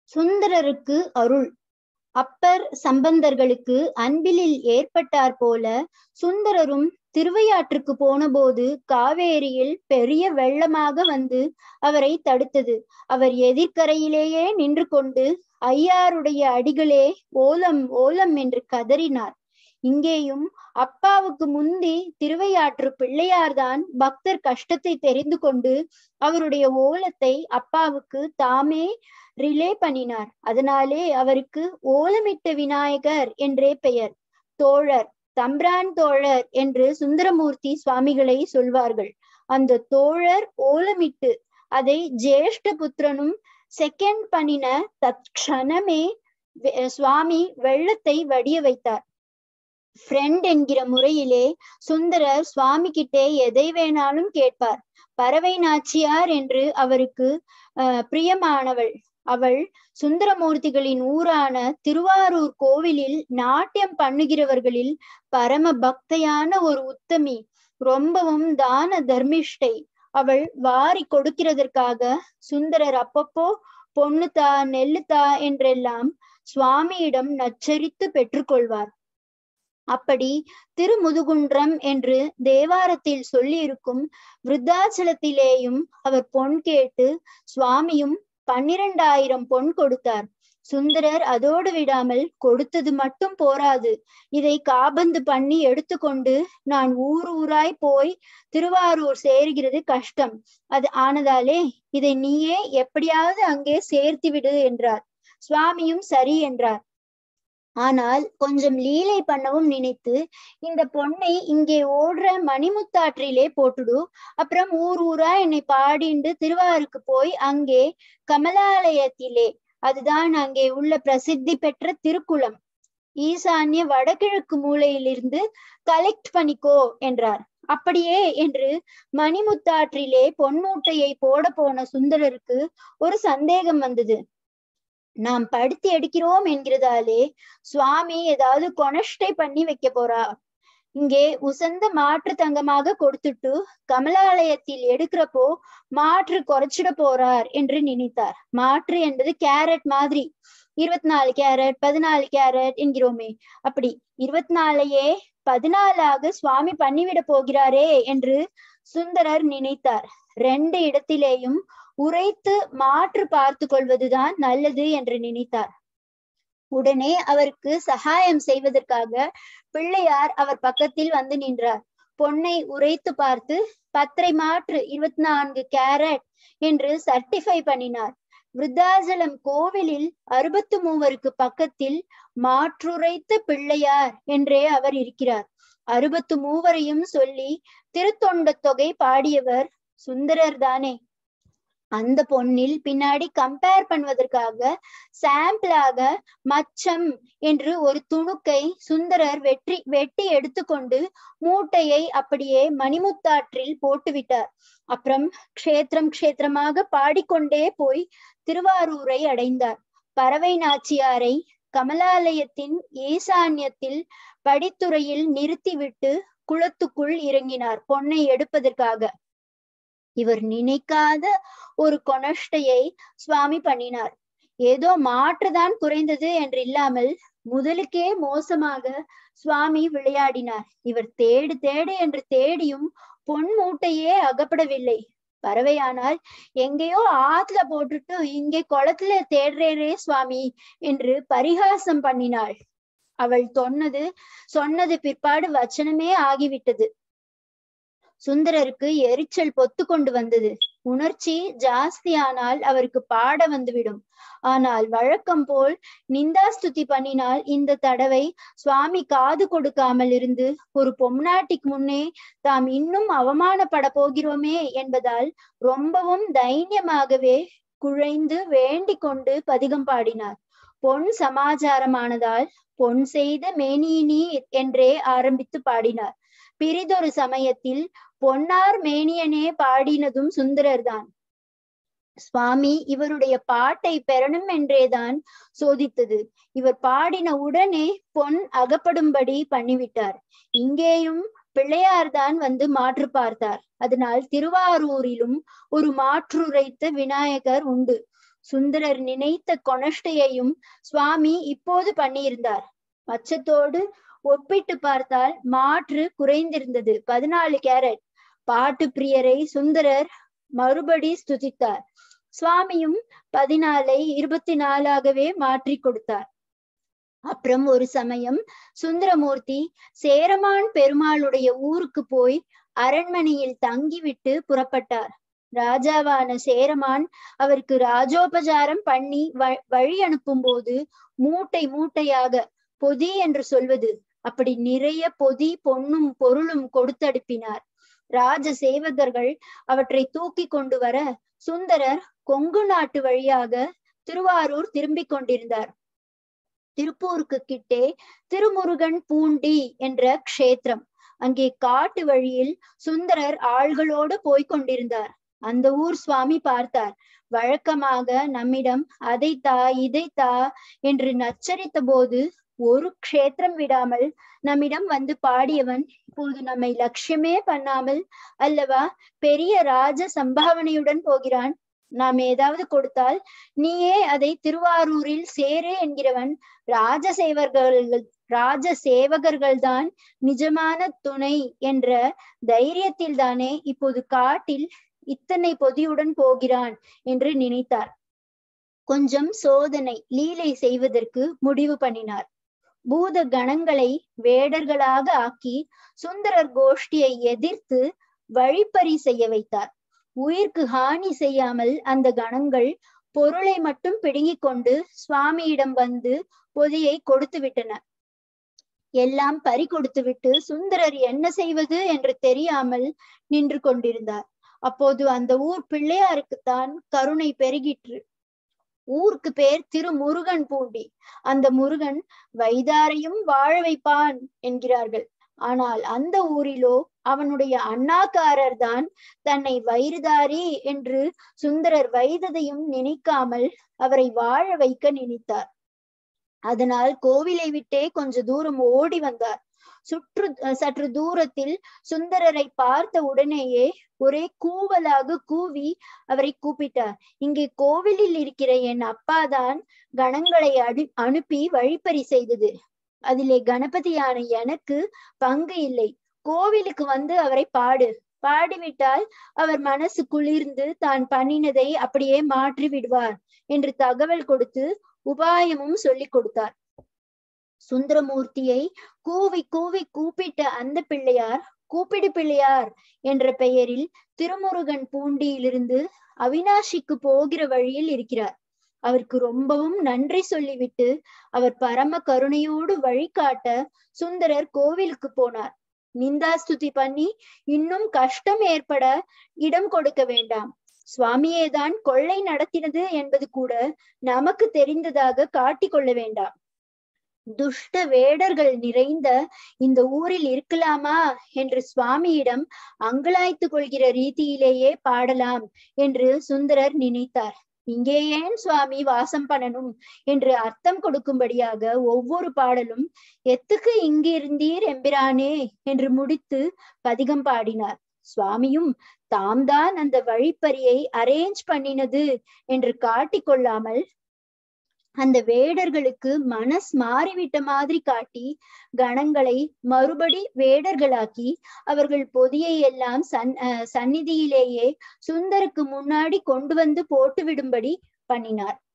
சுந்தரருக்கு அருள் அப்பர் சம்பந்தர்களுக்கு அன்பிலில் ஏற்பட்டார் போல சுந்தரரும் திருவையாற்றுக்கு போனபோது காவேரியில் பெரிய வெள்ளமாக வந்து அவரை தடுத்தது அவர் எதிர்க்கரையிலேயே நின்று கொண்டு ஐயாருடைய அடிகளே ஓலம் ஓலம் என்று கதறினார் இங்கேயும் அப்பாவுக்கு முந்தி திருவையாற்று பிள்ளையார்தான் பக்தர் கஷ்டத்தை தெரிந்து கொண்டு அவருடைய ஓலத்தை அப்பாவுக்கு தாமே ரிலே பண்ணினார் அதனாலே அவருக்கு ஓலமிட்ட விநாயகர் என்றே பெயர் தோழர் தம்பிரான் தோழர் என்று சுந்தரமூர்த்தி சுவாமிகளை சொல்வார்கள் அந்த தோழர் ஓலமிட்டு அதை ஜேஷ்ட புத்திரனும் செகண்ட் பண்ணின தற்க்ஷணமே சுவாமி வெள்ளத்தை வடிய வைத்தார் ஃப்ரெண்ட் என்கிற முறையிலே சுந்தரர் சுவாமி கிட்டே எதை வேணாலும் கேட்பார் பறவை நாச்சியார் என்று அவருக்கு அஹ் பிரியமானவள் அவள் சுந்தரமூர்த்திகளின் ஊரான திருவாரூர் கோவிலில் நாட்டியம் பண்ணுகிறவர்களில் பரம பக்தையான ஒரு உத்தமி ரொம்பவும் தான தர்மிஷ்டை அவள் வாரி கொடுக்கிறதற்காக சுந்தரர் அப்பப்போ பொண்ணுதா நெல்லுதா என்றெல்லாம் சுவாமியிடம் நச்சரித்து பெற்றுக்கொள்வார் அப்படி திருமுதுகுன்றம் என்று தேவாரத்தில் சொல்லியிருக்கும் விருத்தாச்சலத்திலேயும் அவர் பொன் கேட்டு சுவாமியும் பன்னிரண்டாயிரம் பொன் கொடுத்தார் சுந்தரர் அதோடு விடாமல் கொடுத்தது மட்டும் போராது இதை காபந்து பண்ணி எடுத்துக்கொண்டு நான் ஊர் ஊராய் போய் திருவாரூர் சேர்கிறது கஷ்டம் அது ஆனதாலே இதை நீயே எப்படியாவது அங்கே சேர்த்து விடு என்றார் சுவாமியும் சரி என்றார் ஆனால் கொஞ்சம் லீலை பண்ணவும் நினைத்து இந்த பொண்ணை இங்கே ஓடுற மணிமுத்தாற்றிலே போட்டுடு அப்புறம் ஊர் ஊரா என்னை பாடிண்டு திருவாருக்கு போய் அங்கே கமலாலயத்திலே அதுதான் அங்கே உள்ள பிரசித்தி பெற்ற திருக்குளம் ஈசான்ய வடகிழக்கு மூலையிலிருந்து கலெக்ட் பண்ணிக்கோ என்றார் அப்படியே என்று மணிமுத்தாற்றிலே பொன்மூட்டையை போட போன சுந்தரருக்கு ஒரு சந்தேகம் வந்தது நாம் படுத்தி எடுக்கிறோம் என்கிறதாலே சுவாமி ஏதாவது கொனஷ்டை பண்ணி வைக்க போறா இங்கே உசந்த மாற்று தங்கமாக கொடுத்துட்டு கமலாலயத்தில் எடுக்கிறப்போ மாற்று குறைச்சிட போறார் என்று நினைத்தார் மாற்று என்பது கேரட் மாதிரி இருபத்தி நாலு கேரட் பதினாலு கேரட் என்கிறோமே அப்படி இருபத்தி நாலையே பதினாலாக சுவாமி பண்ணிவிட போகிறாரே என்று சுந்தரர் நினைத்தார் ரெண்டு இடத்திலேயும் உரைத்து மாற்று பார்த்து கொள்வதுதான் நல்லது என்று நினைத்தார் உடனே அவருக்கு சகாயம் செய்வதற்காக பிள்ளையார் அவர் பக்கத்தில் வந்து நின்றார் பொன்னை உரைத்து பார்த்து பத்திரை மாற்று இருபத்தி நான்கு கேரட் என்று சர்டிஃபை பண்ணினார் விருத்தாசலம் கோவிலில் அறுபத்து மூவருக்கு பக்கத்தில் மாற்றுரைத்த பிள்ளையார் என்றே அவர் இருக்கிறார் அறுபத்து மூவரையும் சொல்லி திருத்தொண்ட தொகை பாடியவர் சுந்தரர் தானே அந்த பொண்ணில் பின்னாடி கம்பேர் பண்ணுவதற்காக சாம்பிளாக மச்சம் என்று ஒரு துணுக்கை சுந்தரர் வெற்றி வெட்டி எடுத்துக்கொண்டு மூட்டையை அப்படியே மணிமுத்தாற்றில் போட்டுவிட்டார் அப்புறம் க்ஷேத்திரம் க்ஷேத்திரமாக பாடிக்கொண்டே போய் திருவாரூரை அடைந்தார் பறவை நாச்சியாரை கமலாலயத்தின் ஈசான்யத்தில் படித்துறையில் நிறுத்திவிட்டு குளத்துக்குள் இறங்கினார் பொன்னை எடுப்பதற்காக இவர் நினைக்காத ஒரு கொனஷ்டையை சுவாமி பண்ணினார் ஏதோ மாற்றுதான் குறைந்தது என்று இல்லாமல் முதலுக்கே மோசமாக சுவாமி விளையாடினார் இவர் தேடு தேடு என்று தேடியும் பொன் மூட்டையே அகப்படவில்லை பறவையானால் எங்கேயோ ஆத்துல போட்டுட்டு இங்கே குளத்துல தேடுறேரே சுவாமி என்று பரிகாசம் பண்ணினாள் அவள் சொன்னது சொன்னது பிற்பாடு வச்சனமே ஆகிவிட்டது சுந்தரருக்கு எரிச்சல் பொத்து கொண்டு வந்தது உணர்ச்சி ஜாஸ்தியானால் அவருக்கு பாட வந்துவிடும் ஆனால் வழக்கம் போல் நிந்தாஸ்துதி பண்ணினால் இந்த தடவை சுவாமி காது கொடுக்காமல் இருந்து ஒரு பொம்நாட்டிக்கு முன்னே தாம் இன்னும் அவமானப்பட போகிறோமே என்பதால் ரொம்பவும் தைரியமாகவே குழைந்து வேண்டிக் கொண்டு பதிகம் பாடினார் பொன் சமாச்சாரமானதால் பொன் செய்த மேனியினீர் என்றே ஆரம்பித்து பாடினார் பிரிதொரு சமயத்தில் பொன்னார் மேனியனே பாடினதும் சுந்தரர்தான் சுவாமி இவருடைய பாட்டை பெறணும் என்றேதான் சோதித்தது இவர் பாடின உடனே பொன் அகப்படும்படி பண்ணிவிட்டார் இங்கேயும் பிள்ளையார்தான் வந்து மாற்று பார்த்தார் அதனால் திருவாரூரிலும் ஒரு மாற்றுரைத்த விநாயகர் உண்டு சுந்தரர் நினைத்த கொனஷ்டையையும் சுவாமி இப்போது பண்ணியிருந்தார் அச்சத்தோடு ஒப்பிட்டு பார்த்தால் மாற்று குறைந்திருந்தது பதினாலு கேரட் பாட்டு பிரியரை சுந்தரர் மறுபடி ஸ்துதித்தார் சுவாமியும் பதினாலை இருபத்தி நாலாகவே மாற்றி கொடுத்தார் அப்புறம் ஒரு சமயம் சுந்தரமூர்த்தி சேரமான் பெருமாளுடைய ஊருக்கு போய் அரண்மனையில் தங்கிவிட்டு புறப்பட்டார் ராஜாவான சேரமான் அவருக்கு ராஜோபசாரம் பண்ணி வழி அனுப்பும் போது மூட்டை மூட்டையாக பொதி என்று சொல்வது அப்படி நிறைய பொதி பொன்னும் பொருளும் கொடுத்தடுப்பினார் ராஜ சேவகர்கள் அவற்றை தூக்கி கொண்டு வர சுந்தரர் கொங்கு நாட்டு வழியாக திருவாரூர் திரும்பிக் கொண்டிருந்தார் திருப்பூருக்கு கிட்டே திருமுருகன் பூண்டி என்ற க்ஷேத்திரம் அங்கே காட்டு வழியில் சுந்தரர் ஆள்களோடு போய்க் கொண்டிருந்தார் அந்த ஊர் சுவாமி பார்த்தார் வழக்கமாக நம்மிடம் அதை தா இதை தா என்று நச்சரித்த போது ஒரு க்ஷேத்திரம் விடாமல் நம்மிடம் வந்து பாடியவன் இப்போது நம்மை லட்சியமே பண்ணாமல் அல்லவா பெரிய ராஜ சம்பாவனையுடன் போகிறான் நாம் ஏதாவது கொடுத்தால் நீயே அதை திருவாரூரில் சேரு என்கிறவன் ராஜ சேவர்கள் ராஜ சேவகர்கள் தான் நிஜமான துணை என்ற தைரியத்தில் தானே இப்போது காட்டில் இத்தனை பொதியுடன் போகிறான் என்று நினைத்தார் கொஞ்சம் சோதனை லீலை செய்வதற்கு முடிவு பண்ணினார் பூத கணங்களை வேடர்களாக ஆக்கி சுந்தரர் கோஷ்டியை எதிர்த்து வழிப்பறி செய்ய வைத்தார் உயிர்க்கு ஹானி செய்யாமல் அந்த கணங்கள் பொருளை மட்டும் பிடுங்கிக் கொண்டு சுவாமியிடம் வந்து பொதியை கொடுத்து விட்டன எல்லாம் பறி கொடுத்து விட்டு சுந்தரர் என்ன செய்வது என்று தெரியாமல் நின்று கொண்டிருந்தார் அப்போது அந்த ஊர் பிள்ளையாருக்குத்தான் கருணை பெருகிற்று ஊருக்கு பேர் திரு முருகன் பூண்டி அந்த முருகன் வைதாரையும் வாழ வைப்பான் என்கிறார்கள் ஆனால் அந்த ஊரிலோ அவனுடைய அண்ணாக்காரர் தான் தன்னை வயிறுதாரி என்று சுந்தரர் வைததையும் நினைக்காமல் அவரை வாழ வைக்க நினைத்தார் அதனால் கோவிலை விட்டே கொஞ்ச தூரம் ஓடி வந்தார் சுற்று சற்று தூரத்தில் சுந்தரரை பார்த்த உடனேயே ஒரே கூவலாக கூவி அவரை கூப்பிட்டார் இங்கே கோவிலில் இருக்கிற என் அப்பாதான் கணங்களை அனு அனுப்பி வழிப்பறி செய்தது அதிலே கணபதியான எனக்கு பங்கு இல்லை கோவிலுக்கு வந்து அவரை பாடு பாடிவிட்டால் அவர் மனசு குளிர்ந்து தான் பண்ணினதை அப்படியே மாற்றி விடுவார் என்று தகவல் கொடுத்து உபாயமும் சொல்லிக் கொடுத்தார் சுந்தரமூர்த்தியை கூவி கூவி கூப்பிட்ட அந்த பிள்ளையார் கூப்பிடு பிள்ளையார் என்ற பெயரில் திருமுருகன் பூண்டியிலிருந்து அவினாஷிக்கு போகிற வழியில் இருக்கிறார் அவருக்கு ரொம்பவும் நன்றி சொல்லிவிட்டு அவர் பரம கருணையோடு வழிகாட்ட சுந்தரர் கோவிலுக்கு போனார் நிந்தாஸ்துதி பண்ணி இன்னும் கஷ்டம் ஏற்பட இடம் கொடுக்க வேண்டாம் சுவாமியேதான் கொள்ளை நடத்தினது என்பது கூட நமக்கு தெரிந்ததாக காட்டிக் கொள்ள வேண்டாம் துஷ்ட வேடர்கள் நிறைந்த இந்த ஊரில் இருக்கலாமா என்று சுவாமியிடம் அங்கலாய்த்து கொள்கிற ரீதியிலேயே பாடலாம் என்று சுந்தரர் நினைத்தார் இங்கே ஏன் சுவாமி வாசம் பண்ணணும் என்று அர்த்தம் கொடுக்கும்படியாக ஒவ்வொரு பாடலும் எத்துக்கு இங்கிருந்தீர் எம்பிரானே என்று முடித்து பதிகம் பாடினார் சுவாமியும் தாம் தான் அந்த வழிப்பறியை அரேஞ்ச் பண்ணினது என்று காட்டிக்கொள்ளாமல் அந்த வேடர்களுக்கு மனஸ் மாறிவிட்ட மாதிரி காட்டி கணங்களை மறுபடி வேடர்களாக்கி அவர்கள் பொதியை எல்லாம் சன் சந்நிதியிலேயே சுந்தருக்கு முன்னாடி கொண்டு வந்து போட்டு விடும்படி பண்ணினார்